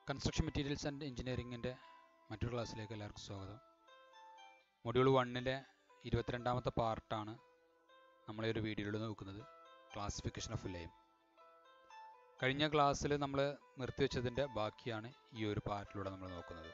construction materials and എഞ്ചിനീയറിംഗിൻ്റെ മറ്റൊരു ക്ലാസ്സിലേക്ക് എല്ലാവർക്കും സ്വാഗതം മൊഡ്യൂൾ വണ്ണിലെ ഇരുപത്തിരണ്ടാമത്തെ പാർട്ടാണ് നമ്മൾ ഈ ഒരു വീഡിയോയിൽ നോക്കുന്നത് ക്ലാസിഫിക്കേഷൻ ഓഫ് ലൈം കഴിഞ്ഞ ക്ലാസ്സിൽ നമ്മൾ നിർത്തിവെച്ചതിൻ്റെ ബാക്കിയാണ് ഈ ഒരു പാർട്ടിലൂടെ നമ്മൾ നോക്കുന്നത്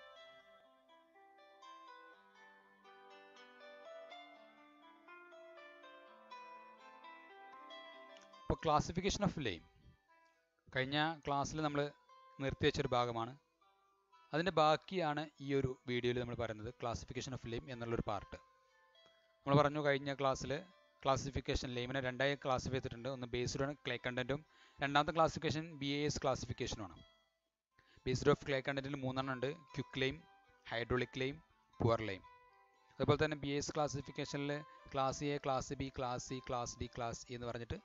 ഇപ്പോൾ ക്ലാസിഫിക്കേഷൻ ഓഫ് ലൈം കഴിഞ്ഞ ക്ലാസ്സിൽ നമ്മൾ നിർത്തിവെച്ചൊരു ഭാഗമാണ് അതിൻ്റെ ബാക്കിയാണ് ഈ ഒരു വീഡിയോയിൽ നമ്മൾ പറയുന്നത് ക്ലാസിഫിക്കേഷൻ ഓഫ് ലൈം എന്നുള്ളൊരു പാർട്ട് നമ്മൾ പറഞ്ഞു കഴിഞ്ഞ ക്ലാസ്സിൽ ക്ലാസിഫിക്കേഷൻ ലൈമിനെ രണ്ടായി ക്ലാസിഫൈ ചെയ്തിട്ടുണ്ട് ഒന്ന് ബേസ്ഡ് ഓൺ ക്ലേ കണ്ടൻറ്റും രണ്ടാമത്തെ ക്ലാസിഫിക്കേഷൻ ബി എ എസ് ക്ലാസിഫിക്കേഷനുമാണ് ബേസ്ഡ് ഓഫ് ക്ലേ കണ്ടൻറ്റിൽ മൂന്നെണ്ണം ഉണ്ട് quick lime hydraulic lime poor lime അതുപോലെ തന്നെ ബി എസ് ക്ലാസിഫിക്കേഷനിൽ class A class B class C class D class E എന്ന് പറഞ്ഞിട്ട്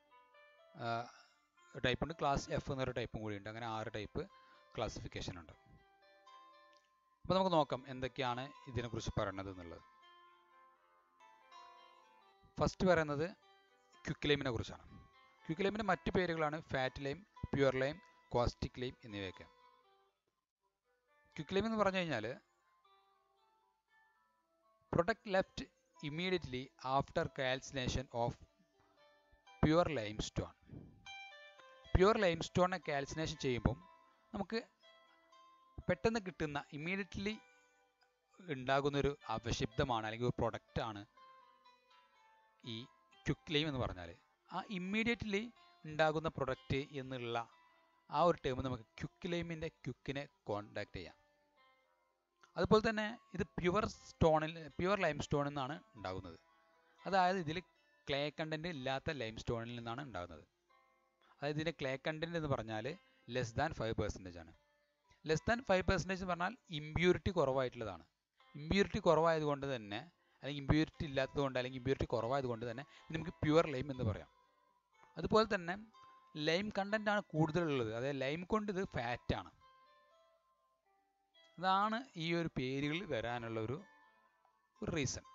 ടൈപ്പ് ഉണ്ട് ക്ലാസ് എഫ് എന്നൊരു ടൈപ്പും കൂടി ഉണ്ട് അങ്ങനെ ആറ് ടൈപ്പ് ക്ലാസിഫിക്കേഷൻ ഉണ്ട് അപ്പോൾ നമുക്ക് നോക്കാം എന്തൊക്കെയാണ് ഇതിനെക്കുറിച്ച് പറയുന്നത് എന്നുള്ളത് ഫസ്റ്റ് പറയുന്നത് ക്വിക്ക് ലൈമിനെ കുറിച്ചാണ് ക്വിക്ക് ലൈമിൻ്റെ മറ്റു പേരുകളാണ് fat lime pure lime caustic lime എന്നിവയൊക്കെ ക്വിക്ക് ലൈം എന്ന് പറഞ്ഞു കഴിഞ്ഞാൽ product left immediately after calcination of pure lime stone pure lime സ്റ്റോണിനെ കാൽസിനേഷൻ ചെയ്യുമ്പം നമുക്ക് പെട്ടെന്ന് കിട്ടുന്ന ഇമ്മീഡിയറ്റ്ലി ഉണ്ടാകുന്നൊരു അവശബ്ദമാണ് അല്ലെങ്കിൽ ഒരു പ്രൊഡക്റ്റാണ് ഈ ക്യുക്ക് ലൈം എന്ന് പറഞ്ഞാൽ ആ ഇമ്മീഡിയറ്റ്ലി ഉണ്ടാകുന്ന പ്രൊഡക്റ്റ് എന്നുള്ള ആ ഒരു ടേം നമുക്ക് ക്യുക്ക് ലൈമിൻ്റെ ക്യുക്കിനെ കോണ്ടാക്ട് ചെയ്യാം അതുപോലെ തന്നെ ഇത് പ്യുവർ സ്റ്റോണിൽ പ്യുവർ ലൈം സ്റ്റോണിൽ നിന്നാണ് ഉണ്ടാകുന്നത് അതായത് ഇതിൽ ക്ലേ കണ്ടൻറ്റ് ഇല്ലാത്ത ലൈം സ്റ്റോണിൽ നിന്നാണ് ഉണ്ടാകുന്നത് അതായത് ഇതിൻ്റെ ക്ലേ കണ്ടൻറ്റ് എന്ന് പറഞ്ഞാൽ ലെസ് ദാൻ ഫൈവ് പെർസെൻറ്റേജ് ആണ് ലെസ് ദാൻ ഫൈവ് പെർസെൻറ്റേജ് എന്ന് പറഞ്ഞാൽ ഇമ്പ്യൂരിറ്റി കുറവായിട്ടുള്ളതാണ് ഇമ്പ്യൂരിറ്റി കുറവായതുകൊണ്ട് തന്നെ അല്ലെങ്കിൽ ഇമ്പ്യൂരിറ്റി ഇല്ലാത്തതുകൊണ്ട് അല്ലെങ്കിൽ ഇമ്പ്യൂരിറ്റി കുറവായതുകൊണ്ട് തന്നെ നമുക്ക് പ്യുവർ ലൈം എന്ന് പറയാം അതുപോലെ തന്നെ ലൈം കണ്ടൻ്റ് ആണ് കൂടുതലുള്ളത് അതായത് ലൈം കൊണ്ട് ഇത് ഫാറ്റാണ് അതാണ് ഈ ഒരു പേരുകൾ വരാനുള്ള ഒരു റീസൺ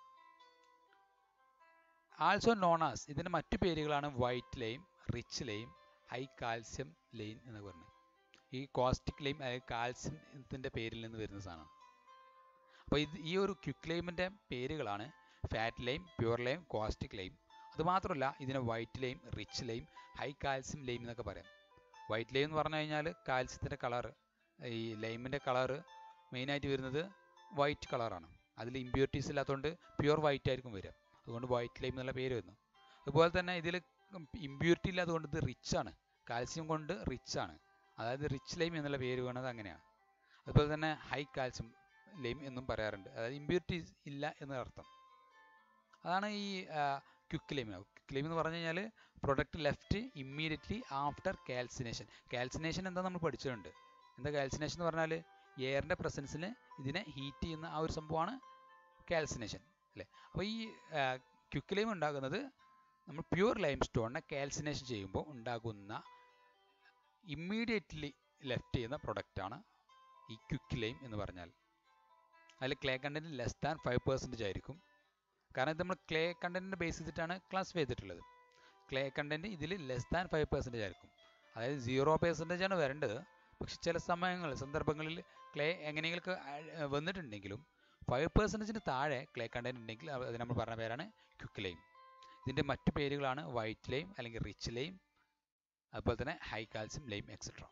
ആൾസോ നോൺ ആസ് ഇതിൻ്റെ മറ്റു പേരുകളാണ് white lime rich lime high calcium lime എന്ന് പറഞ്ഞത് ഈ കോസ്റ്റിക് ലൈം അതായത് കാൽസ്യത്തിൻ്റെ പേരിൽ നിന്ന് വരുന്ന സാധനമാണ് അപ്പോൾ ഇത് ഈ ഒരു ക്വിക്ക് ലൈമിൻ്റെ പേരുകളാണ് fat lime pure lime caustic lime അതുമാത്രമല്ല ഇതിനെ white lime rich lime high calcium lime എന്നൊക്കെ പറയാം വൈറ്റ് ലൈം എന്ന് പറഞ്ഞു കഴിഞ്ഞാൽ കാൽസ്യത്തിൻ്റെ കളറ് ഈ ലൈമിൻ്റെ കളറ് മെയിനായിട്ട് വരുന്നത് വൈറ്റ് കളറാണ് അതിൽ ഇമ്പ്യൂരിറ്റീസ് ഇല്ലാത്തതുകൊണ്ട് പ്യുവർ വൈറ്റ് ആയിരിക്കും വരിക അതുകൊണ്ട് വൈറ്റ് ലൈം എന്നുള്ള പേര് വരുന്നു അതുപോലെ തന്നെ ഇതിൽ ഇമ്പ്യൂരിറ്റി ഇല്ലാത്തതുകൊണ്ട് ഇത് റിച്ച് ആണ് കാൽസ്യം കൊണ്ട് റിച്ച് ആണ് അതായത് റിച്ച് ലൈം എന്നുള്ള പേര് വീണത് അങ്ങനെയാണ് അതുപോലെ തന്നെ ഹൈ കാൽസ്യം ലൈം എന്നും പറയാറുണ്ട് അതായത് ഇമ്പ്യൂരിറ്റി ഇല്ല എന്നർത്ഥം അതാണ് ഈ ക്വിക്ക് ലൈം ക്വിക്ക് ലൈം എന്ന് പറഞ്ഞു കഴിഞ്ഞാൽ product left immediately after calcination calcination എന്താ നമ്മൾ പഠിച്ചിട്ടുണ്ട് എന്താ കാൽസിനേഷൻ എന്ന് പറഞ്ഞാൽ എയറിൻ്റെ പ്രസൻസിൽ ഇതിനെ ഹീറ്റ് ചെയ്യുന്ന ആ ഒരു സംഭവമാണ് കാൽസിനേഷൻ അല്ലേ അപ്പോൾ ഈ ക്വിക്ക് ലൈം ഉണ്ടാകുന്നത് നമ്മൾ പ്യുവർ ലൈം സ്റ്റോണിനെ കാൽസിനേഷൻ ചെയ്യുമ്പോൾ ഉണ്ടാകുന്ന ഇമ്മീഡിയറ്റ്ലി ലെഫ്റ്റ് ചെയ്യുന്ന പ്രൊഡക്റ്റാണ് ഈ ക്വിക്ക് ലൈം എന്ന് പറഞ്ഞാൽ അതിൽ clay content less than five percentage ആയിരിക്കും കാരണം ഇത് നമ്മൾ ക്ലേ കണ്ടൻറ്റിനെ ബേസ് ചെയ്തിട്ടാണ് ക്ലാസിഫൈ ചെയ്തിട്ടുള്ളത് ക്ലേ കണ്ടൻറ്റ് ഇതിൽ ലെസ് ദാൻ ഫൈവ് പെർസെൻറ്റേജ് ആയിരിക്കും അതായത് സീറോ പെർസെൻറ്റേജ് ആണ് വരേണ്ടത് പക്ഷെ ചില സമയങ്ങളിൽ സന്ദർഭങ്ങളിൽ ക്ലേ എങ്ങനെയെങ്കിലും വന്നിട്ടുണ്ടെങ്കിലും ഫൈവ് പെർസെൻറ്റേജിന് താഴെ ക്ലേ കണ്ടൻറ്റ് ഉണ്ടെങ്കിൽ അത് നമ്മൾ പറഞ്ഞ പേരാണ് ക്വിക്ക് ലൈം ഇതിൻ്റെ മറ്റു പേരുകളാണ് വൈറ്റ് ലൈം അല്ലെങ്കിൽ റിച്ച് ലൈം അതുപോലെ തന്നെ ഹൈ കാൽസ്യം ലൈം എക്സെട്ര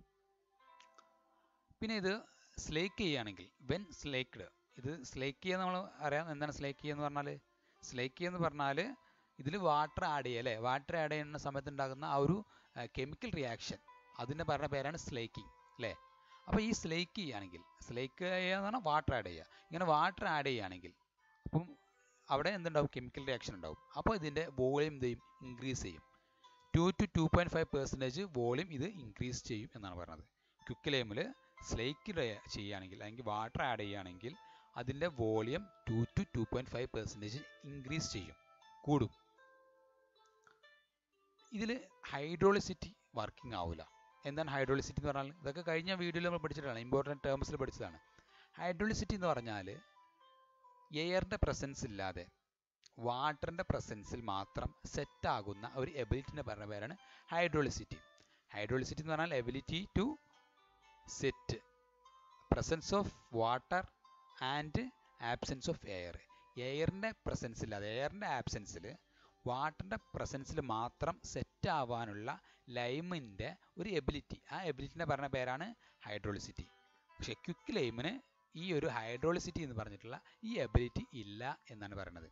പിന്നെ ഇത് സ്ലേക്ക് ചെയ്യുകയാണെങ്കിൽ വെൻ സ്ലേക്ക്ഡ് ഇത് സ്ലേക്ക് ചെയ്യുക നമ്മൾ അറിയാം എന്താണ് സ്ലേക്ക് ചെയ്യുക എന്ന് പറഞ്ഞാൽ സ്ലേക്ക് ചെയ്യുക എന്ന് പറഞ്ഞാൽ ഇതിൽ വാട്ടർ ആഡ് ചെയ്യുക അല്ലേ വാട്ടർ ആഡ് ചെയ്യുന്ന സമയത്ത് ഉണ്ടാകുന്ന ആ ഒരു കെമിക്കൽ റിയാക്ഷൻ അതിൻ്റെ പറഞ്ഞ പേരാണ് സ്ലേക്കിംഗ് അല്ലേ അപ്പോൾ ഈ സ്ലേക്ക് ചെയ്യുകയാണെങ്കിൽ സ്ലേക്ക് ചെയ്യുക എന്ന് പറഞ്ഞാൽ വാട്ടർ ആഡ് ചെയ്യുക ഇങ്ങനെ വാട്ടർ ആഡ് ചെയ്യുകയാണെങ്കിൽ അപ്പം അവിടെ എന്തുണ്ടാവും കെമിക്കൽ റിയാക്ഷൻ ഉണ്ടാവും അപ്പോൾ ഇതിൻ്റെ വോളിയം എന്ത് ചെയ്യും ഇൻക്രീസ് ചെയ്യും two to two point five percentage volume ഇത് ഇൻക്രീസ് ചെയ്യും എന്നാണ് പറഞ്ഞത് ക്വിക്ക് ലൈമിൽ സ്ലേക്ക് ചെയ്യുകയാണെങ്കിൽ അല്ലെങ്കിൽ വാട്ടർ ആഡ് ചെയ്യുകയാണെങ്കിൽ അതിൻ്റെ volume two to two point five percentage increase ചെയ്യും കൂടും ഇതിൽ ഹൈഡ്രോളിസിറ്റി വർക്കിംഗ് ആവില്ല എന്താണ് ഹൈഡ്രോളിസിറ്റി എന്ന് പറഞ്ഞാൽ ഇതൊക്കെ കഴിഞ്ഞ വീഡിയോയിൽ നമ്മൾ പഠിച്ചിട്ടാണ് ഇമ്പോർട്ടൻറ്റ് ടേംസിൽ പഠിച്ചതാണ് ഹൈഡ്രോളിസിറ്റി എന്ന് പറഞ്ഞാൽ എയറിൻ്റെ പ്രസൻസ് ഇല്ലാതെ വാട്ടറിൻ്റെ പ്രസൻസിൽ മാത്രം സെറ്റ് ആകുന്ന ഒരു എബിലിറ്റിനെ പറഞ്ഞ പേരാണ് ഹൈഡ്രോളിസിറ്റി ഹൈഡ്രോളിസിറ്റി എന്ന് പറഞ്ഞാൽ ability to set presence of water and absence of air എയറിൻ്റെ പ്രസൻസിൽ അത് എയറിൻ്റെ ആബ്സെൻസിൽ വാട്ടറിൻ്റെ പ്രസൻസിൽ മാത്രം സെറ്റ് ആവാനുള്ള ലൈമിൻ്റെ ഒരു എബിലിറ്റി ആ എബിലിറ്റിനെ പറഞ്ഞ പേരാണ് ഹൈഡ്രോളിസിറ്റി പക്ഷേ ക്വിക്ക് ലൈമിന് ഈ ഒരു ഹൈഡ്രോളിസിറ്റി എന്ന് പറഞ്ഞിട്ടുള്ള ഈ എബിലിറ്റി ഇല്ല എന്നാണ് പറയുന്നത്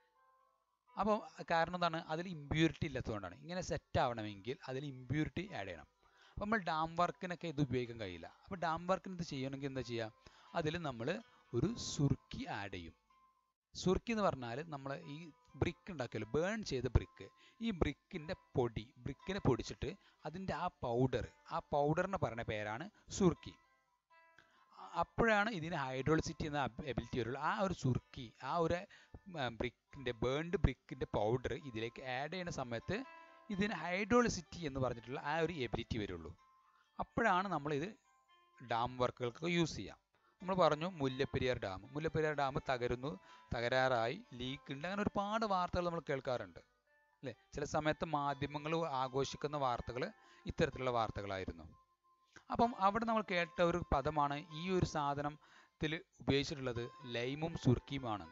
അപ്പോൾ കാരണം എന്താണ് അതിൽ ഇമ്പ്യൂരിറ്റി ഇല്ലാത്തതുകൊണ്ടാണ് ഇങ്ങനെ സെറ്റ് ആവണമെങ്കിൽ അതിൽ ഇമ്പ്യൂരിറ്റി ആഡ് ചെയ്യണം അപ്പോൾ നമ്മൾ ഡാം വർക്കിനൊക്കെ ഇത് ഉപയോഗിക്കാൻ കഴിയില്ല അപ്പോൾ ഡാം വർക്കിന് ഇത് ചെയ്യണമെങ്കിൽ എന്താ ചെയ്യുക അതിൽ നമ്മൾ ഒരു സുർക്കി ആഡ് ചെയ്യും സുർക്കി എന്ന് പറഞ്ഞാൽ നമ്മൾ ഈ ബ്രിക്ക് ഉണ്ടാക്കിയല്ലോ ബേൺ ചെയ്ത ബ്രിക്ക് ഈ ബ്രിക്കിൻ്റെ പൊടി ബ്രിക്കിനെ പൊടിച്ചിട്ട് അതിൻ്റെ ആ പൗഡർ ആ പൗഡറിന് പറഞ്ഞ പേരാണ് സുർക്കി അപ്പോഴാണ് ഇതിന് ഹൈഡ്രോളിസിറ്റി എന്ന എബിലിറ്റി വരുള്ളൂ ആ ഒരു സുർക്കി ആ ഒരു ബ്രിക്കിൻ്റെ ബേൺഡ് ബ്രിക്കിൻ്റെ പൗഡർ ഇതിലേക്ക് ആഡ് ചെയ്യുന്ന സമയത്ത് ഇതിന് ഹൈഡ്രോളിസിറ്റി എന്ന് പറഞ്ഞിട്ടുള്ള ആ ഒരു എബിലിറ്റി വരുള്ളൂ അപ്പോഴാണ് നമ്മളിത് ഡാം വർക്കുകൾക്ക് യൂസ് ചെയ്യാം നമ്മൾ പറഞ്ഞു മുല്ലപ്പെരിയാർ ഡാം മുല്ലപ്പെരിയാർ ഡാം തകരുന്നു തകരാറായി ലീക്ക് ഉണ്ട് അങ്ങനെ ഒരുപാട് വാർത്തകൾ നമ്മൾ കേൾക്കാറുണ്ട് അല്ലേ ചില സമയത്ത് മാധ്യമങ്ങൾ ആഘോഷിക്കുന്ന വാർത്തകൾ ഇത്തരത്തിലുള്ള വാർത്തകളായിരുന്നു അപ്പം അവിടെ നമ്മൾ കേട്ട ഒരു പദമാണ് ഈ ഒരു സാധനത്തിൽ ഉപയോഗിച്ചിട്ടുള്ളത് ലൈമും സുർക്കിയുമാണ്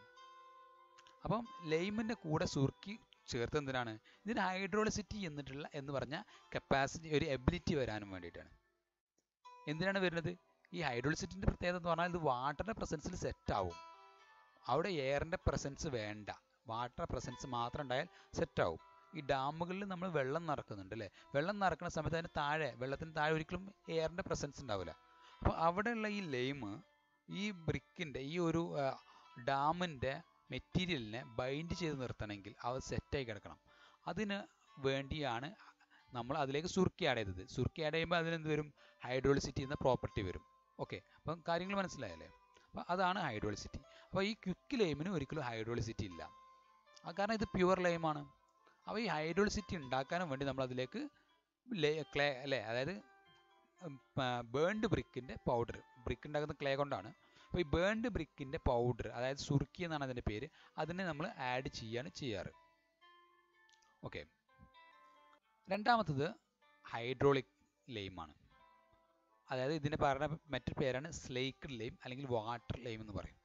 അപ്പം ലൈമിൻ്റെ കൂടെ സുർക്കി ചേർത്ത് എന്തിനാണ് ഇതിന് ഹൈഡ്രോളിസിറ്റി എന്നിട്ടുള്ള എന്ന് പറഞ്ഞ കപ്പാസിറ്റി ഒരു എബിലിറ്റി വരാനും വേണ്ടിയിട്ടാണ് എന്തിനാണ് വരുന്നത് ഈ ഹൈഡ്രോളിസിറ്റിൻ്റെ പ്രത്യേകത എന്ന് പറഞ്ഞാൽ ഇത് വാട്ടറിൻ്റെ പ്രസൻസിൽ സെറ്റ് ആവും അവിടെ എയറിൻ്റെ പ്രസൻസ് വേണ്ട വാട്ടർ പ്രസൻസ് മാത്രം ഉണ്ടായാൽ സെറ്റ് ആവും ഈ ഡാമുകളിൽ നമ്മൾ വെള്ളം നിറക്കുന്നുണ്ട് അല്ലേ വെള്ളം നിറക്കുന്ന സമയത്ത് അതിന് താഴെ വെള്ളത്തിന് താഴെ ഒരിക്കലും എയറിൻ്റെ പ്രസൻസ് ഉണ്ടാവില്ല അപ്പോൾ അവിടെയുള്ള ഈ ലൈമ് ഈ ബ്രിക്കിൻ്റെ ഈ ഒരു ഡാമിൻ്റെ മെറ്റീരിയലിനെ ബൈൻഡ് ചെയ്ത് നിർത്തണമെങ്കിൽ അത് സെറ്റായി കിടക്കണം അതിന് വേണ്ടിയാണ് നമ്മൾ അതിലേക്ക് സുർക്കി ആഡ് ചെയ്തത് സുർക്കി ആഡ് ചെയ്യുമ്പോൾ അതിനെന്ത് വരും ഹൈഡ്രോളിസിറ്റി എന്ന പ്രോപ്പർട്ടി വരും ഓക്കെ അപ്പം കാര്യങ്ങൾ മനസ്സിലായല്ലേ അപ്പോൾ അതാണ് ഹൈഡ്രോളിസിറ്റി അപ്പോൾ ഈ ക്വിക്ക് ലൈമിന് ഒരിക്കലും ഹൈഡ്രോളിസിറ്റി ഇല്ല ആ കാരണം ഇത് പ്യുവർ ലൈമാണ് അപ്പോൾ ഈ ഹൈഡ്രോളിസിറ്റി ഉണ്ടാക്കാനും വേണ്ടി നമ്മൾ അതിലേക്ക് ക്ലേ അല്ലേ അതായത് ബേൺഡ് ബ്രിക്കിൻ്റെ പൗഡർ ബ്രിക്ക് ഉണ്ടാക്കുന്ന ക്ലേ കൊണ്ടാണ് അപ്പോൾ ഈ ബേൺഡ് ബ്രിക്കിൻ്റെ പൗഡർ അതായത് സുർക്കി എന്നാണ് അതിൻ്റെ പേര് അതിനെ നമ്മൾ ആഡ് ചെയ്യാണ് ചെയ്യാറ് ഓക്കെ രണ്ടാമത്തത് ഹൈഡ്രോളിക് ലൈമാണ് അതായത് ഇതിന് പറയുന്ന മറ്റൊരു പേരാണ് സ്ലേക്ക്ഡ് ലൈം അല്ലെങ്കിൽ വാട്ടർ ലൈം എന്ന് പറയും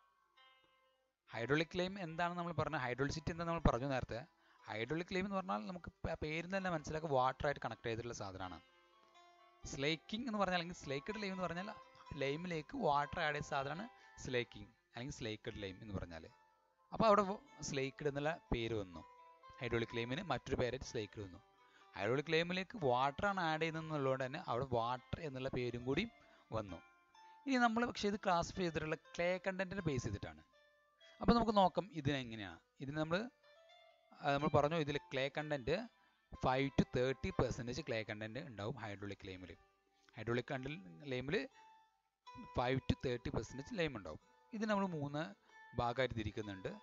ഹൈഡ്രോളിക് ലൈം എന്താണ് നമ്മൾ പറഞ്ഞത് ഹൈഡ്രോളിസിറ്റി എന്താ നമ്മൾ പറഞ്ഞു നേരത്തെ ഹൈഡ്രോളിക് ലൈം എന്ന് പറഞ്ഞാൽ നമുക്ക് പേരിൽ തന്നെ മനസ്സിലാക്കുക വാട്ടറായിട്ട് കണക്ട് ചെയ്തിട്ടുള്ള സാധനമാണ് സ്ലേക്കിംഗ് എന്ന് പറഞ്ഞാൽ അല്ലെങ്കിൽ സ്ലേക്കഡ് ലൈം എന്ന് പറഞ്ഞാൽ ലൈമിലേക്ക് വാട്ടർ ആഡ് ചെയ്ത സാധനമാണ് സ്ലേക്കിംഗ് അല്ലെങ്കിൽ സ്ലേക്കഡ് ലൈം എന്ന് പറഞ്ഞാൽ അപ്പോൾ അവിടെ സ്ലേക്കഡ് എന്നുള്ള പേര് വന്നു ഹൈഡ്രോളിക് ലൈമിന് മറ്റൊരു പേരായിട്ട് സ്ലേക്കഡ് വന്നു ഹൈഡ്രോളിക് ലൈമിലേക്ക് വാട്ടറാണ് ആഡ് ചെയ്യുന്നതെന്നുള്ളതുകൊണ്ട് തന്നെ അവിടെ വാട്ടർ എന്നുള്ള പേരും കൂടി വന്നു ഇനി നമ്മൾ പക്ഷേ ഇത് ക്ലാസിഫൈ ചെയ്തിട്ടുള്ള ക്ലേ കണ്ടന്റിനെ ബേസ് ചെയ്തിട്ടാണ് അപ്പോൾ നമുക്ക് നോക്കാം ഇതിനെങ്ങനെയാണ് ഇതിന് നമ്മൾ നമ്മൾ പറഞ്ഞു ഇതിൽ clay content five to thirty percentage clay content ഉണ്ടാവും ഹൈഡ്രോളിക് ലൈമിൽ ഹൈഡ്രോളിക് കണ്ടൽ ലൈമിൽ five to thirty percentage lime ഉണ്ടാവും ഇത് നമ്മൾ മൂന്ന് ഭാഗമായിട്ട് തിരിക്കുന്നുണ്ട്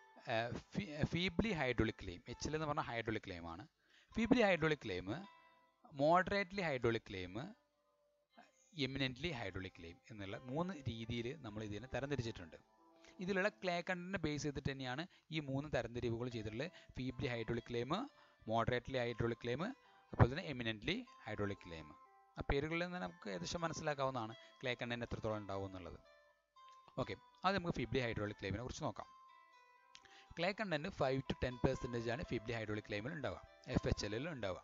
feebly hydraulic lime H L എന്ന് പറഞ്ഞാൽ ഹൈഡ്രോളിക് ലൈമാണ് feebly hydraulic lime moderately hydraulic lime eminently hydraulic lime എന്നുള്ള മൂന്ന് രീതിയിൽ നമ്മൾ ഇതിനെ തരംതിരിച്ചിട്ടുണ്ട് ഇതിലുള്ള ക്ലേ കണ്ടന്റിനെ ബേസ് ചെയ്തിട്ട് തന്നെയാണ് ഈ മൂന്ന് തരംതിരിവുകൾ ചെയ്തിട്ടുള്ളത് feebly hydraulic lime moderately hydraulic lime അതുപോലെ തന്നെ എമിനൻ്റ്ലി ഹൈഡ്രോളിക് ലൈം ആ പേരുകളിൽ നിന്ന് നമുക്ക് ഏകദേശം മനസ്സിലാക്കാവുന്നതാണ് ക്ലേ കണ്ടന്റ് എത്രത്തോളം ഉണ്ടാവും എന്നുള്ളത് ഓക്കെ അത് നമുക്ക് ഫിബ്ലി ഹൈഡ്രോളിക് ലൈമിനെ കുറിച്ച് നോക്കാം clay content five to ten percentage ആണ് ഫിബ്ലി ഹൈഡ്രോളിക് ലൈമിൽ ഉണ്ടാവുക എഫ് എച്ച് എല്ലിൽ ഉണ്ടാവുക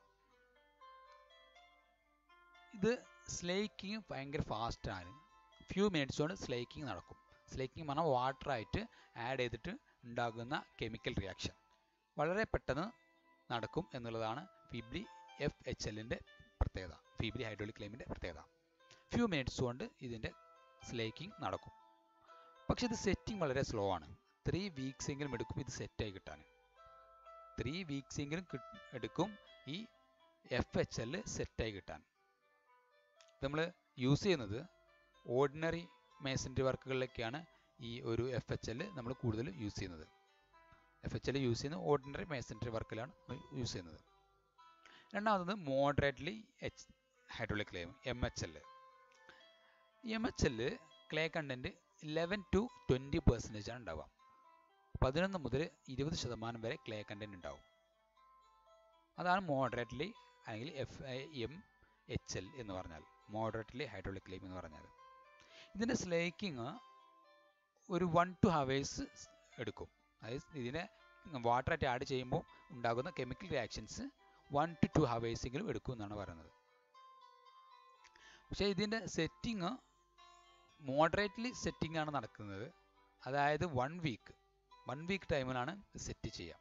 ഇത് സ്ലേക്കിങ് ഭയങ്കര ഫാസ്റ്റാണ് ഫ്യൂ മിനിറ്റ്സ് കൊണ്ട് സ്ലേക്കിങ് നടക്കും സ്ലേക്കിങ് പറഞ്ഞാൽ വാട്ടറായിട്ട് ആഡ് ചെയ്തിട്ട് ഉണ്ടാകുന്ന കെമിക്കൽ റിയാക്ഷൻ വളരെ പെട്ടെന്ന് നടക്കും എന്നുള്ളതാണ് ഫിബ്ലി എഫ് എച്ച് എല്ലിൻ്റെ പ്രത്യേകത ഫിബ്ലി ഹൈഡ്രോളിക് ലൈമിൻ്റെ പ്രത്യേകത ഫ്യൂ മിനിറ്റ്സ് കൊണ്ട് ഇതിൻ്റെ സ്ലേക്കിംഗ് നടക്കും പക്ഷെ ഇത് സെറ്റിംഗ് വളരെ സ്ലോ ആണ് ത്രീ വീക്സ് എങ്കിലും എടുക്കും ഇത് സെറ്റായി കിട്ടാൻ ത്രീ വീക്സ് എങ്കിലും എടുക്കും ഈ എഫ് എച്ച് എൽ സെറ്റായി കിട്ടാൻ നമ്മൾ യൂസ് ചെയ്യുന്നത് ഓർഡിനറി മേസൻറി വർക്കുകളിലൊക്കെയാണ് ഈ ഒരു എഫ് എച്ച് എൽ നമ്മൾ കൂടുതൽ യൂസ് ചെയ്യുന്നത് എഫ് എച്ച് എൽ യൂസ് ചെയ്യുന്ന ഓർഡിനറി മേസൻറി വർക്കിലാണ് യൂസ് ചെയ്യുന്നത് രണ്ടാമത്തത് moderately H hydraulic lime M H L M H L clay content eleven to twenty percentage ആണ് ഉണ്ടാവുക പതിനൊന്ന് മുതൽ ഇരുപത് ശതമാനം വരെ ക്ലേ കണ്ടൻറ്റ് ഉണ്ടാവും അതാണ് മോഡറേറ്റ്ലി അല്ലെങ്കിൽ എഫ് എം എച്ച് എൽ എന്ന് പറഞ്ഞാൽ മോഡറേറ്റ്ലി ഹൈഡ്രോളിക് ലൈം എന്ന് പറഞ്ഞാൽ ഇതിൻ്റെ സ്ലേക്കിങ് ഒരു വൺ ടു ഹവേഴ്സ് എടുക്കും അതായത് ഇതിനെ വാട്ടറായിട്ട് ആഡ് ചെയ്യുമ്പോൾ ഉണ്ടാകുന്ന chemical reactions one to two ഹവേഴ്സെങ്കിലും എടുക്കും എന്നാണ് പറയുന്നത് പക്ഷേ ഇതിൻ്റെ സെറ്റിങ് മോഡറേറ്റ്ലി സെറ്റിംഗ് ആണ് നടക്കുന്നത് അതായത് വൺ വീക്ക് വൺ വീക്ക് ടൈമിലാണ് സെറ്റ് ചെയ്യുക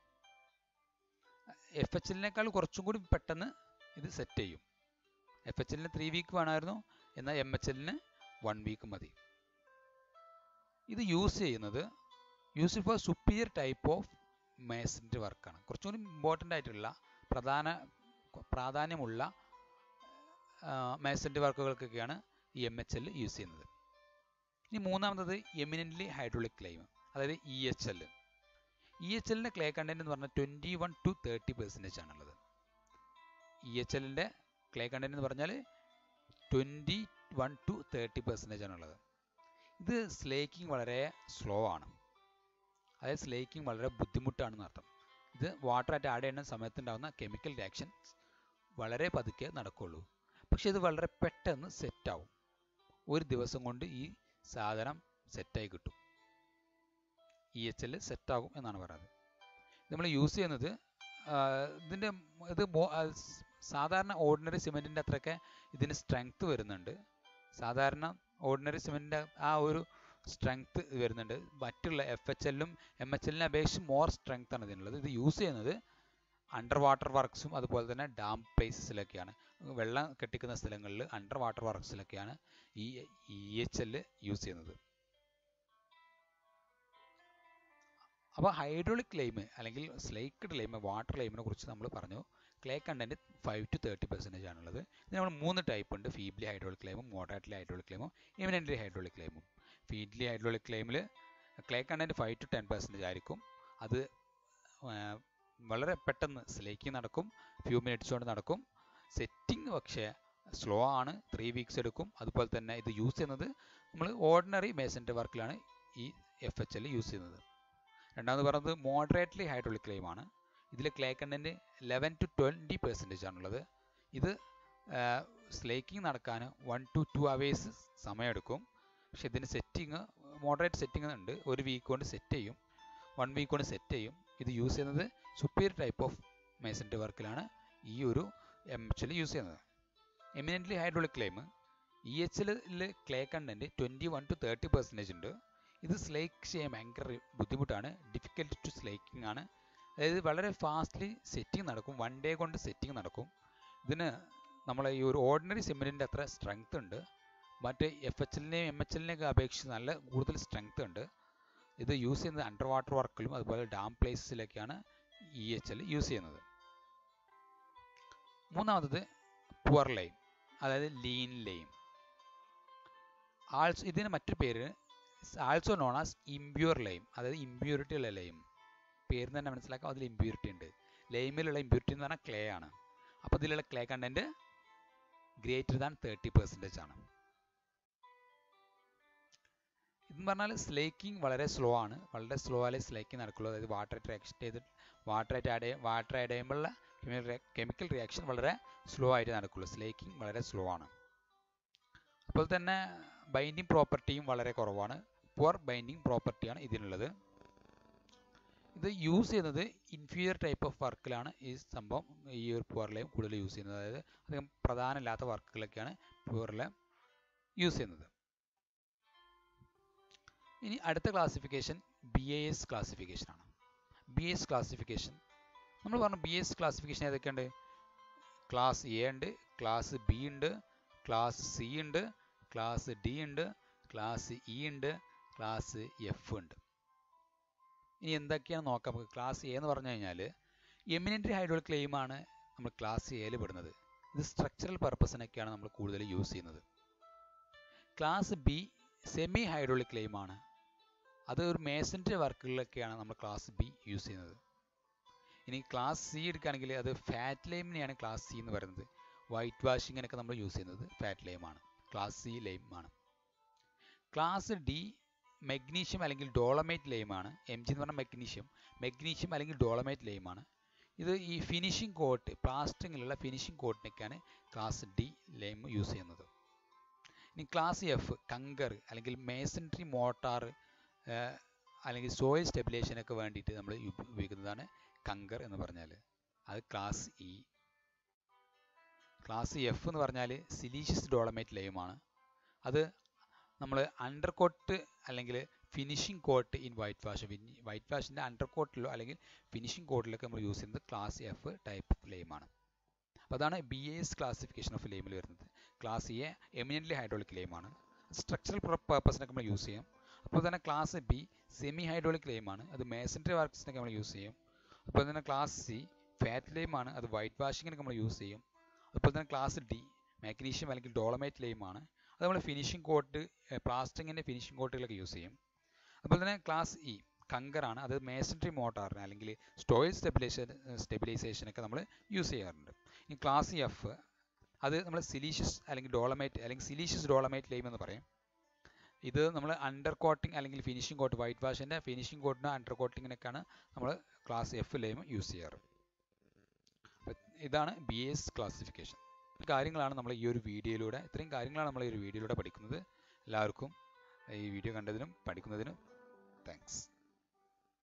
എഫ് എച്ച് എല്ലിനേക്കാൾ കുറച്ചും കൂടി പെട്ടെന്ന് ഇത് സെറ്റ് ചെയ്യും എഫ് എച്ച് എല്ലിന് ത്രീ വീക്ക് വേണമായിരുന്നു എന്നാൽ എം എച്ച് എല്ലിന് വൺ വീക്ക് മതി ഇത് യൂസ് ചെയ്യുന്നത് use for superior type of മേസൻ്റെ വർക്കാണ് കുറച്ചും കൂടി ഇമ്പോർട്ടൻ്റ് ആയിട്ടുള്ള പ്രധാന പ്രാധാന്യമുള്ള മേസൻ്റെ വർക്കുകൾക്കൊക്കെയാണ് ഈ എം എച്ച് എൽ യൂസ് ചെയ്യുന്നത് ഇനി മൂന്നാമത്തത് എമിനൻ്റ്ലി ഹൈഡ്രോളിക് ക്ലെയിം അതായത് E H L E H എല്ലിൻ്റെ ക്ലേ കണ്ടന്റ് എന്ന് പറഞ്ഞാൽ twenty one to thirty percentage ആണുള്ളത് ഇ എച്ച് എല്ലിൻ്റെ ക്ലേ കണ്ടന്റ് എന്ന് പറഞ്ഞാൽ twenty one to thirty percentage ആണുള്ളത് ഇത് സ്ലേക്കിംഗ് വളരെ സ്ലോ ആണ് അതായത് സ്ലേക്കിംഗ് വളരെ ബുദ്ധിമുട്ടാണെന്ന് അർത്ഥം ഇത് വാട്ടറായിട്ട് ആഡ് ചെയ്യുന്ന സമയത്തുണ്ടാകുന്ന കെമിക്കൽ റിയാക്ഷൻസ് വളരെ പതുക്കെ നടക്കുള്ളൂ പക്ഷെ ഇത് വളരെ പെട്ടെന്ന് സെറ്റാവും ഒരു ദിവസം കൊണ്ട് ഈ സാധനം സെറ്റായി കിട്ടും ഇ എച്ച് എൽ സെറ്റാകും എന്നാണ് പറയുന്നത് നമ്മൾ യൂസ് ചെയ്യുന്നത് ഇതിൻ്റെ ഇത് സാധാരണ ഓർഡിനറി സിമെൻറ്റിൻ്റെ അത്രയൊക്കെ ഇതിന് സ്ട്രെങ്ത് വരുന്നുണ്ട് സാധാരണ ഓർഡിനറി സിമെൻറ്റിൻ്റെ ആ ഒരു സ്ട്രെങ്ത് വരുന്നുണ്ട് മറ്റുള്ള എഫ് എച്ച് എല്ലും എം എച്ച് എല്ലിനെ അപേക്ഷിച്ച് മോർ സ്ട്രെങ്ത് ആണ് ഇതിനുള്ളത് ഇത് യൂസ് ചെയ്യുന്നത് അണ്ടർ വാട്ടർ വർക്ക്സും അതുപോലെ തന്നെ ഡാം പ്ലേസസിലൊക്കെയാണ് വെള്ളം കെട്ടിക്കുന്ന സ്ഥലങ്ങളിൽ അണ്ടർ വാട്ടർ വർക്ക്സിലൊക്കെയാണ് ഈ ഇ എച്ച് എൽ യൂസ് ചെയ്യുന്നത് അപ്പോൾ ഹൈഡ്രോളിക് ലൈം അല്ലെങ്കിൽ സ്ലേക്ക്ഡ് ലൈം വാട്ടർ ലൈമിനെ കുറിച്ച് നമ്മൾ പറഞ്ഞു clay content five to thirty percentage ആണുള്ളത് ഇത് നമ്മൾ മൂന്ന് ടൈപ്പ് ഉണ്ട് ഫീബ്ലി ഹൈഡ്രോളിക് ലൈമും മോഡറേറ്റ്ലി ഹൈഡ്രോളിക് ലൈമും ഇമിനൻ്റ്ലി ഹൈഡ്രോളിക് ലൈമും ഫീഡ്ലി ഹൈഡ്രോളിക് ലൈമിൽ clay content five to ten percentage ആയിരിക്കും അത് വളരെ പെട്ടെന്ന് സ്ലേക്കിംഗ് നടക്കും ഫ്യൂ മിനിറ്റ്സ് കൊണ്ട് നടക്കും സെറ്റിംഗ് പക്ഷേ സ്ലോ ആണ് ത്രീ വീക്സ് എടുക്കും അതുപോലെ തന്നെ ഇത് യൂസ് ചെയ്യുന്നത് നമ്മൾ ഓർഡിനറി മേസൻ്റെ വർക്കിലാണ് ഈ എഫ് എച്ച് എൽ യൂസ് ചെയ്യുന്നത് രണ്ടാമത് പറയുന്നത് മോഡറേറ്റ്ലി ഹൈഡ്രോളിക് ക്ലെയിം ആണ് ഇതിൽ clay content eleven to twenty percentage ആണുള്ളത് ഇത് സ്ലേക്കിംഗ് നടക്കാൻ വൺ ടു ടു അവേഴ്സ് സമയമെടുക്കും പക്ഷെ ഇതിന് സെറ്റിങ് മോഡറേറ്റ് സെറ്റിംഗ് ഉണ്ട് ഒരു വീക്ക് കൊണ്ട് സെറ്റ് ചെയ്യും വൺ വീക്ക് കൊണ്ട് സെറ്റ് ചെയ്യും ഇത് യൂസ് ചെയ്യുന്നത് സുപ്പീരിയർ ടൈപ്പ് ഓഫ് മേസൻ്റെ വർക്കിലാണ് ഈ ഒരു എം എച്ച് എൽ യൂസ് ചെയ്യുന്നത് eminently hydraulic lime E H എല്ലിൽ clay content twenty one to thirty percentage ഉണ്ട് ഇത് സ്ലേക്ക് ചെയ്യാൻ ഭയങ്കര ബുദ്ധിമുട്ടാണ് ഡിഫിക്കൽട്ട് ടു സ്ലേക്കിംഗ് ആണ് അതായത് വളരെ ഫാസ്റ്റ്ലി സെറ്റിംഗ് നടക്കും വൺ ഡേ കൊണ്ട് സെറ്റിംഗ് നടക്കും ഇതിന് നമ്മളെ ഈ ഒരു ഓർഡിനറി സിമെൻറ്റിൻ്റെ അത്ര സ്ട്രെങ്ത് ഉണ്ട് മറ്റ് എഫ് എച്ച് എല്ലിനെയും എം എച്ച് എല്ലിനെയൊക്കെ അപേക്ഷിച്ച് നല്ല കൂടുതൽ സ്ട്രെങ്ത് ഉണ്ട് ഇത് യൂസ് ചെയ്യുന്നത് അണ്ടർ വാട്ടർ വർക്കിലും അതുപോലെ ഡാം പ്ലേസസിലൊക്കെയാണ് ഇ എച്ച് എൽ യൂസ് ചെയ്യുന്നത് മൂന്നാമത്തത് പുവർ ലൈം അതായത് ലീൻ ലൈം ആൾസോ ഇതിന് മറ്റൊരു പേര് also known as impure lime അതായത് ഇമ്പ്യൂരിറ്റി ഉള്ള ലൈം പേര് തന്നെ മനസ്സിലാക്കാം അതിൽ ഇമ്പ്യൂരിറ്റി ഉണ്ട് ലൈമിലുള്ള ഇമ്പ്യൂരിറ്റി എന്ന് പറഞ്ഞാൽ ക്ലേ ആണ് അപ്പോൾ ഇതിലുള്ള clay content greater than thirty percentage ആണ് ഇതെന്ന് പറഞ്ഞാൽ സ്ലേക്കിംഗ് വളരെ സ്ലോ ആണ് വളരെ സ്ലോ ആയാലേ സ്ലേക്കിംഗ് നടക്കുള്ളൂ അതായത് വാട്ടർ റിയാക്ഷൻ ചെയ്ത് വാട്ടറായിട്ട് ആഡ് ചെയ്യും വാട്ടർ ആഡ് ചെയ്യുമ്പോഴുള്ള കെമിക്കൽ റിയാക്ഷൻ വളരെ സ്ലോ ആയിട്ട് നടക്കുള്ളൂ സ്ലേക്കിംഗ് വളരെ സ്ലോ ആണ് അപ്പോൾ തന്നെ ബൈൻഡിങ് പ്രോപ്പർട്ടിയും വളരെ കുറവാണ് പുവർ ബൈൻഡിങ് പ്രോപ്പർട്ടിയാണ് ഇതിനുള്ളത് ഇത് യൂസ് ചെയ്യുന്നത് ഇൻഫീരിയർ ടൈപ്പ് ഓഫ് വർക്കിലാണ് ഈ സംഭവം ഈ ഒരു പുവർ ലൈം കൂടുതൽ യൂസ് ചെയ്യുന്നത് അതായത് അധികം പ്രധാനമില്ലാത്ത വർക്കുകളൊക്കെയാണ് പുവർ ലൈം യൂസ് ചെയ്യുന്നത് ഇനി അടുത്ത classification B A S classification ആണ് ബി എസ് ക്ലാസിഫിക്കേഷൻ നമ്മൾ പറഞ്ഞു ബി എസ് ക്ലാസിഫിക്കേഷൻ ഏതൊക്കെയുണ്ട് ക്ലാസ് എ ഉണ്ട് ക്ലാസ് ബി ഉണ്ട് ക്ലാസ് സി ഉണ്ട് ക്ലാസ് ഡി ഉണ്ട് ക്ലാസ് ഇ ഉണ്ട് ക്ലാസ് എഫ് ഉണ്ട് ഇനി എന്തൊക്കെയാണ് നോക്കാം നമുക്ക് ക്ലാസ് എ എന്ന് പറഞ്ഞു കഴിഞ്ഞാൽ എമിനൻ്റ് ഹൈഡ്രോളിക് ക്ലെയിമാണ് നമ്മൾ ക്ലാസ് എയിൽ പെടുന്നത് ഇത് സ്ട്രക്ചറൽ പർപ്പസിനൊക്കെയാണ് നമ്മൾ കൂടുതൽ യൂസ് ചെയ്യുന്നത് ക്ലാസ് ബി സെമി ഹൈഡ്രോളിക് ക്ലെയിമാണ് അത് ഒരു മേസൻ്റെ വർക്കുകളിലൊക്കെയാണ് നമ്മൾ ക്ലാസ് ബി യൂസ് ചെയ്യുന്നത് ഇനി ക്ലാസ് സി എടുക്കുകയാണെങ്കിൽ അത് ഫാറ്റ് ലൈമിനെയാണ് ക്ലാസ് സി എന്ന് പറയുന്നത് വൈറ്റ് വാഷിങ്ങിനൊക്കെ നമ്മൾ യൂസ് ചെയ്യുന്നത് ഫാറ്റ് ലൈമാണ് ക്ലാസ് സി ലൈമാണ് ക്ലാസ് ഡി മെഗ്നീഷ്യം അല്ലെങ്കിൽ ഡോളമൈറ്റ് ലൈമാണ് എം ജി എന്ന് പറഞ്ഞാൽ മെഗ്നീഷ്യം മെഗ്നീഷ്യം അല്ലെങ്കിൽ ഡോളമൈറ്റ് ലൈമാണ് ഇത് ഈ ഫിനിഷിംഗ് കോട്ട് പ്ലാസ്റ്ററിങ്ങിലുള്ള ഫിനിഷിംഗ് കോട്ടിനൊക്കെയാണ് ക്ലാസ് ഡി ലൈം യൂസ് ചെയ്യുന്നത് ഇനി ക്ലാസ് എഫ് കങ്കർ അല്ലെങ്കിൽ മേസൻട്രി മോട്ടാർ അല്ലെങ്കിൽ സോയിൽ സ്റ്റെബിലേഷനൊക്കെ വേണ്ടിയിട്ട് നമ്മൾ ഉപയോഗിക്കുന്നതാണ് കങ്കർ എന്ന് പറഞ്ഞാൽ അത് ക്ലാസ് ഇ ക്ലാസ് എഫ് എന്ന് പറഞ്ഞാൽ സിലീഷ്യസ് ഡോളമേറ്റ് ലൈമാണ് അത് നമ്മൾ അണ്ടർ കോട്ട് അല്ലെങ്കിൽ finishing coat in white wash white വാഷിൻ്റെ അണ്ടർ കോട്ടിലോ അല്ലെങ്കിൽ ഫിനിഷിംഗ് കോട്ടിലൊക്കെ നമ്മൾ യൂസ് ചെയ്യുന്നത് ക്ലാസ് എഫ് ടൈപ്പ് ലൈമാണ് അപ്പോൾ അതാണ് ബി എസ് ക്ലാസിഫിക്കേഷൻ ഓഫ് ലൈമിൽ വരുന്നത് ക്ലാസ് എ എമിനൻ്റ്ലി ഹൈഡ്രോളിക് ലൈമാണ് സ്ട്രക്ചറൽ പർപ്പസിനൊക്കെ നമ്മൾ യൂസ് ചെയ്യും അപ്പോൾ തന്നെ ക്ലാസ് ബി സെമി ഹൈഡ്രോളിക് ലൈമാണ് അത് മേസൻട്രി വർക്ക്സിനൊക്കെ നമ്മൾ യൂസ് ചെയ്യും അപ്പോൾ തന്നെ ക്ലാസ് സി ഫാറ്റ് ലൈമാണ് അത് വൈറ്റ് വാഷിങ്ങിനൊക്കെ നമ്മൾ യൂസ് ചെയ്യും അതുപോലെ തന്നെ ക്ലാസ് ഡി മാഗ്നീഷ്യം അല്ലെങ്കിൽ ഡോളമൈറ്റ് ലൈമാണ് അത് നമ്മൾ ഫിനിഷിംഗ് കോട്ട് പ്ലാസ്റ്റിങ്ങിൻ്റെ ഫിനിഷിംഗ് കോട്ടുകളൊക്കെ യൂസ് ചെയ്യും അതുപോലെ തന്നെ ക്ലാസ് ഇ കങ്കറാണ് അത് മേസൻട്രി മോട്ടാറിന് അല്ലെങ്കിൽ സ്റ്റോയിൽ സ്റ്റെബിലൈസേഷൻ സ്റ്റെബിലൈസേഷനൊക്കെ നമ്മൾ യൂസ് ചെയ്യാറുണ്ട് ഇനി ക്ലാസ് എഫ് അത് നമ്മൾ സിലീഷ്യസ് അല്ലെങ്കിൽ ഡോളമൈറ്റ് അല്ലെങ്കിൽ സിലീഷ്യസ് ഡോളമൈറ്റ് ലൈം എന്ന് പറയും ഇത് നമ്മൾ അണ്ടർ കോട്ടിംഗ് അല്ലെങ്കിൽ ഫിനിഷിംഗ് കോട്ട് വൈറ്റ് വാഷിൻ്റെ ഫിനിഷിംഗ് കോട്ടിന് അണ്ടർ കോട്ടിങ്ങിനൊക്കെയാണ് നമ്മൾ ക്ലാസ് എഫ് ലൈം യൂസ് ചെയ്യാറ് ഇതാണ് ബി എസ് ക്ലാസിഫിക്കേഷൻ കാര്യങ്ങളാണ് നമ്മൾ ഈ ഒരു വീഡിയോയിലൂടെ ഇത്രയും കാര്യങ്ങളാണ് നമ്മൾ ഈ ഒരു വീഡിയോയിലൂടെ പഠിക്കുന്നത് എല്ലാവർക്കും ഈ വീഡിയോ കണ്ടതിനും പഠിക്കുന്നതിനും താങ്ക്സ്